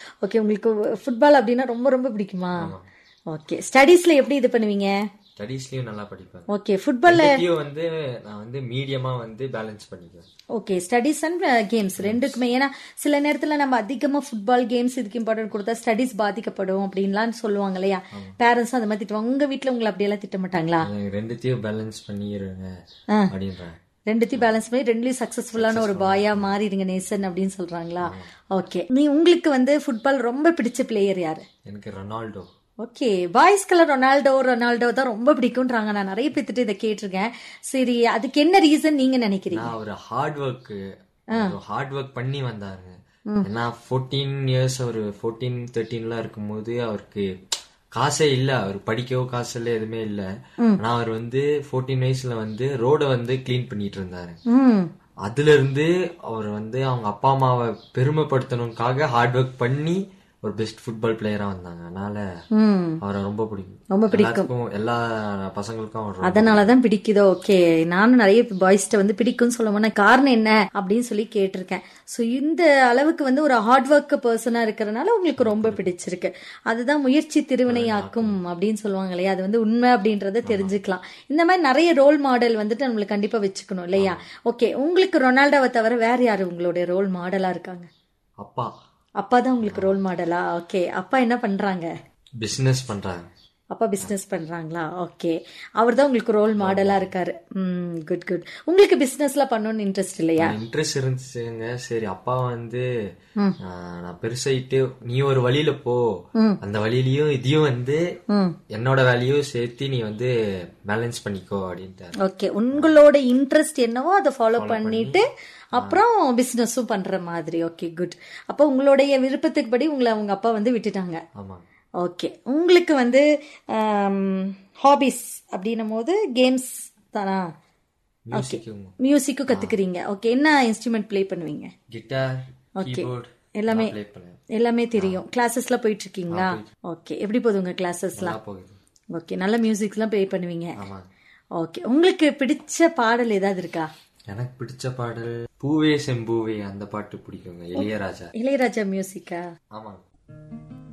Okay உங்களுக்கு football அப்படின்னா ரொம்ப ரொம்ப பிடிக்குமா ஓகே ஸ்டடீஸ்ல எப்படி இது பண்ணுவீங்க ஸ்டடீஸ்லயும் நல்லா படிப்பேன் ஓகே ஃபுட்பால்ல ரெண்டுத்தையும் வந்து நான் வந்து மீடியமா வந்து பேலன்ஸ் பண்ணிக்குவேன் ஓகே ஸ்டடீஸ் அண்ட் கேம்ஸ் ரெண்டுக்குமே ஏன்னா சில நேரத்துல நம்ம அதிகமா ஃபுட்பால் கேம்ஸ் இதுக்கு இம்பார்ட்டன்ட் கொடுத்தா ஸ்டடீஸ் பாதிக்கப்படும் அப்படின்லாம் சொல்லுவாங்க இல்லையா பேரண்ட்ஸ் அந்த மாதிரி திட்டுவாங்க உங்க வீட்ல உங்களை அப்படியெல்லாம் திட்ட மாட்டாங்களா எனக்கு ரெண்டுத்தையும் பேலன்ஸ் பண்ணிடுங்க ஆ. அப்படின்றேன் ரெண்டுத்தையும் பேலன்ஸ் பண்ணி ரெண்டுலயும் சக்சஸ்ஃபுல்லான ஒரு பாயா மாறிடுங்க நேசன் அப்படின்னு சொல்றாங்களா ஓகே நீ உங்களுக்கு வந்து ஃபுட்பால் ரொம்ப பிடிச்ச பிளேயர் யாரு எனக்கு ரொனால்டோ ஓகே பாய்ஸ்க்கெல்லாம் ரொனால்டோ ரொனால்டோ தான் ரொம்ப பிடிக்கும்ன்றாங்க நான் நிறைய பேர்த்துட்டு இதை கேட்டிருக்கேன் சரி அதுக்கு என்ன ரீசன் நீங்க நினைக்கிறீங்க நான் ஒரு ஹார்ட் ஒர்க் ஹார்ட் ஒர்க் பண்ணி வந்தாருங்க ஏன்னா ஃபோர்டீன் இயர்ஸ் ஒரு ஃபோர்டீன் தேர்ட்டீன்லாம் இருக்கும்போது அவருக்கு காசே இல்ல அவர் படிக்கவோ காசு இல்ல எதுவுமே இல்ல ஆனா அவர் வந்து ஃபோர்டீன் வயசுல வந்து ரோட வந்து கிளீன் பண்ணிட்டு இருந்தாரு ம் அதுல இருந்து அவர் வந்து அவங்க அப்பா அம்மாவை பெருமைப்படுத்தணுக்காக ஹார்ட் ஒர்க் பண்ணி ஒரு பெஸ்ட் ஃபுட்பால் பிளேயரா வந்தாங்க அதனால ம் அவரை ரொம்ப பிடிக்கும் ரொம்ப பிடிக்கும் எல்லாத்துக்கும் எல்லா பசங்களுக்கும் அவர் ரொம்ப அதனாலதான் பிடிக்குதோ ஓகே நானும் நிறைய பாய்ஸ்ட வந்து பிடிக்கும்னு சொல்ல காரணம் என்ன அப்படின்னு சொல்லி கேட்டிருக்கேன் சோ இந்த அளவுக்கு வந்து ஒரு ஹார்ட் ஒர்க் பர்சனா இருக்கிறதுனால உங்களுக்கு ரொம்ப பிடிச்சிருக்கு அதுதான் முயற்சி திருவினையாக்கும் அப்படின்னு சொல்லுவாங்க இல்லையா அது வந்து உண்மை அப்படின்றத தெரிஞ்சுக்கலாம் இந்த மாதிரி நிறைய ரோல் மாடல் வந்துட்டு நம்மளுக்கு கண்டிப்பா வச்சுக்கணும் இல்லையா ஓகே உங்களுக்கு ரொனால்டோவை தவிர வேற யாரு உங்களுடைய ரோல் மாடலா இருக்காங்க அப்பா அப்பா தான் உங்களுக்கு ரோல் மாடலா ஓகே அப்பா என்ன பண்றாங்க பிசினஸ் பண்றாங்க அப்பா பிசினஸ் பண்றாங்களா ஓகே அவர் தான் உங்களுக்கு ரோல் மாடலா இருக்காரு ம் குட் குட் உங்களுக்கு பிசினஸ்ல பண்ணணும்னு இன்ட்ரெஸ்ட் இல்லையா இன்ட்ரெஸ்ட் இருந்துச்சுங்க சரி அப்பா வந்து ஆஹ், நான் பெருசாயிட்டு நீ ஒரு வழியில போ அந்த வழியிலயும் இதையும் வந்து ம் என்னோட வேலையும் சேர்த்து நீ வந்து பேலன்ஸ் பண்ணிக்கோ அப்படின்ட்டாரு ஓகே உங்களோட இன்ட்ரெஸ்ட் என்னவோ அதை ஃபாலோ பண்ணிட்டு அப்புறம் பிசினஸும் பண்ற மாதிரி ஓகே குட் அப்போ உங்களுடைய விருப்பத்துக்கு படி உங்களை அவங்க அப்பா வந்து விட்டுட்டாங்க ஆமா ஓகே உங்களுக்கு வந்து ஹாபிஸ் அப்படின்னும் போது கேம்ஸ் தானா மியூசிக்கும் மியூசிக்கும் கத்துக்கிறீங்க ஓகே என்ன இன்ஸ்ட்ருமெண்ட் ப்ளே பண்ணுவீங்க கிட்டார் கீபோர்ட் எல்லாமே ப்ளே பண்ணேன் எல்லாமே தெரியும் கிளாஸஸ்லாம் போயிட்டு இருக்கீங்களா ஓகே எப்படி போகுது உங்க கிளாஸஸ்லாம் நல்லா போகுது ஓகே நல்ல மியூசிக்ஸ்லாம் ப்ளே பண்ணுவீங்க ஆமா ஓகே உங்களுக்கு பிடிச்ச பாடல் ஏதாவது இருக்கா எனக்கு பிடிச்ச பாடல் பூவே செம்பூவே அந்த பாட்டு பிடிக்குங்க இளையராஜா இளையராஜா மியூசிக்கா ஆமாங்க